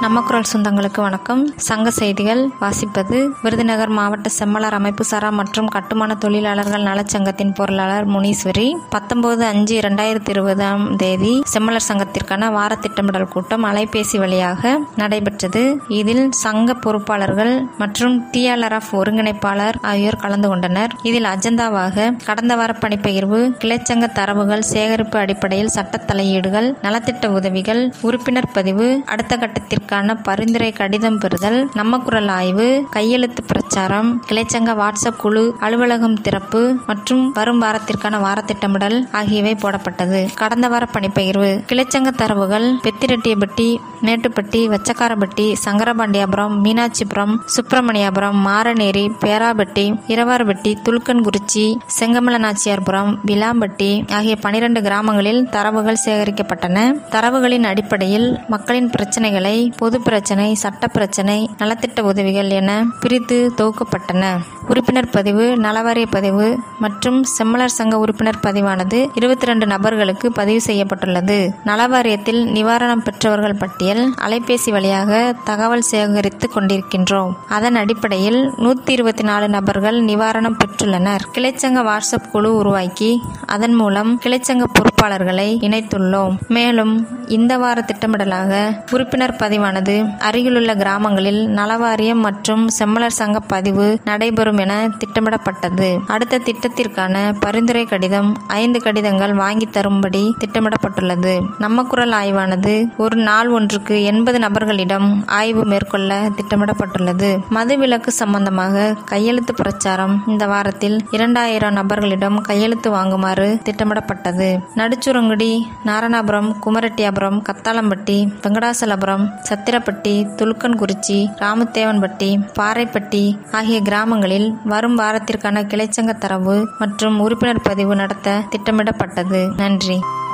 நம்ம குரல் சொந்தங்களுக்கு வணக்கம் சங்க செய்திகள் வாசிப்பது விருதுநகர் மாவட்ட செம்மலர் அமைப்பு சாரா மற்றும் கட்டுமான தொழிலாளர்கள் நலச்சங்கத்தின் பொருளாளர் முனீஸ்வரி பத்தொன்பது அஞ்சு இரண்டாயிரத்தி இருபதாம் தேதி செம்மலர் சங்கத்திற்கான வார திட்டமிடல் கூட்டம் அலைபேசி வழியாக நடைபெற்றது இதில் சங்க பொறுப்பாளர்கள் மற்றும் டிஎல்ஆர்எஃப் ஒருங்கிணைப்பாளர் ஆகியோர் கலந்து கொண்டனர் இதில் அஜெண்டாவாக கடந்த வார பணிப்பகிர்வு கிளைச்சங்க தரவுகள் சேகரிப்பு அடிப்படையில் சட்ட தலையீடுகள் நலத்திட்ட உதவிகள் உறுப்பினர் பதிவு அடுத்த கட்டத்திற்கான பரிந்துரை கடிதம் பெறுதல் நம்ம குரல் ஆய்வு கையெழுத்து பிரச்சாரம் கிளைச்சங்க வாட்ஸ்அப் குழு அலுவலகம் திறப்பு மற்றும் வரும் வாரத்திற்கான வார திட்டமிடல் ஆகியவை போடப்பட்டது கடந்த வார பணிப்பகிர்வு கிளைச்சங்க தரவுகள் பெத்திரெட்டியப்பட்டி மேட்டுப்பட்டி வச்சக்காரப்பட்டி சங்கரபாண்டியாபுரம் மீனாட்சிபுரம் சுப்பிரமணியாபுரம் மாரநேரி பேராபட்டி இரவார்பட்டி துலுக்கன்குறிச்சி செங்கமலநாச்சியார்புரம் விலாம்பட்டி ஆகிய பனிரெண்டு கிராமங்களில் தரவுகள் சேகரிக்கப்பட்டன தரவுகளின் அடிப்படையில் மக்களின் பிரச்சனைகளை பொது பிரச்சனை சட்ட பிரச்சனை நலத்திட்ட உதவிகள் என பிரித்து தொகுக்கப்பட்டன உறுப்பினர் பதிவு நலவாரிய பதிவு மற்றும் செம்மலர் சங்க உறுப்பினர் பதிவானது இருபத்தி ரெண்டு நபர்களுக்கு பதிவு செய்யப்பட்டுள்ளது நலவாரியத்தில் நிவாரணம் பெற்றவர்கள் பட்டியல் அலைபேசி வழியாக தகவல் சேகரித்து கொண்டிருக்கின்றோம் அதன் அடிப்படையில் நூத்தி இருபத்தி நாலு நபர்கள் நிவாரணம் பெற்றுள்ளனர் கிளைச்சங்க வாட்ஸ்அப் குழு உருவாக்கி அதன் மூலம் கிளைச்சங்க பொறுப்பாளர்களை இணைத்துள்ளோம் மேலும் இந்த வார திட்டமிடலாக உறுப்பினர் பதிவானது அருகிலுள்ள கிராமங்களில் நலவாரியம் மற்றும் செம்மலர் சங்க பதிவு நடைபெறும் என திட்டமிடப்பட்டது அடுத்த திட்டத்திற்கான பரிந்துரை கடிதம் ஐந்து கடிதங்கள் வாங்கி தரும்படி திட்டமிடப்பட்டுள்ளது நம்ம குரல் ஆய்வானது ஒரு நாள் ஒன்றுக்கு எண்பது நபர்களிடம் ஆய்வு மேற்கொள்ள திட்டமிடப்பட்டுள்ளது மதுவிலக்கு சம்பந்தமாக கையெழுத்து பிரச்சாரம் இந்த வாரத்தில் இரண்டாயிரம் நபர்களிடம் கையெழுத்து வாங்குமாறு திட்டமிடப்பட்டது நடுச்சுரங்குடி நாரணாபுரம் குமரட்டியாபுரம் கத்தாளம்பட்டி வெங்கடாசலபுரம் சத்திரப்பட்டி துலுக்கன்குறிச்சி ராமத்தேவன்பட்டி பாறைப்பட்டி ஆகிய கிராமங்களில் வரும் வாரத்திற்கான கிளைச்சங்க தரவு மற்றும் உறுப்பினர் பதிவு நடத்த திட்டமிடப்பட்டது நன்றி